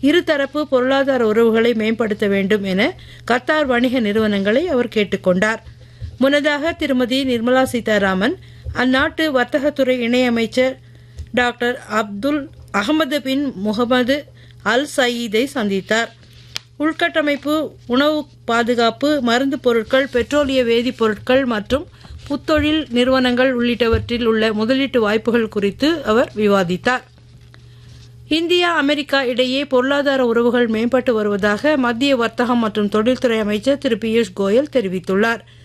இருதரப்பு பொருளாதார உறவுகளை மேம்படுத்த வேண்டும் என கத்தார் வணிக நிறுவனங்களை அவர் கேட்டுக்கொண்டார் முன்னதாக திருமதி நிர்மலா சீதாராமன் அந்நாட்டு வர்த்தகத்துறை இணையமைச்சர் doctor Abdul Ahmed bin Mohammed Al சயீதை சந்தித்தார் உள்கட்டமைப்பு உணவு பாதுகாப்பு மருந்து பொருட்கள் பெட்ரோலிய வேதிப்பொருட்கள் மற்றும் புத்தொழில் நிறுவனங்கள் உள்ளிட்டவற்றில் உள்ள முதலீட்டு வாய்ப்புகள் குறித்து அவர் விவாதித்தார் இந்தியா அமெரிக்கா இடையே பொருளாதார உறவுகள் மேம்பட்டு வருவதாக மத்திய வர்த்தகம் மற்றும் தொழில்துறை அமைச்சர் திரு பியூஷ் கோயல் தெரிவித்துள்ளார்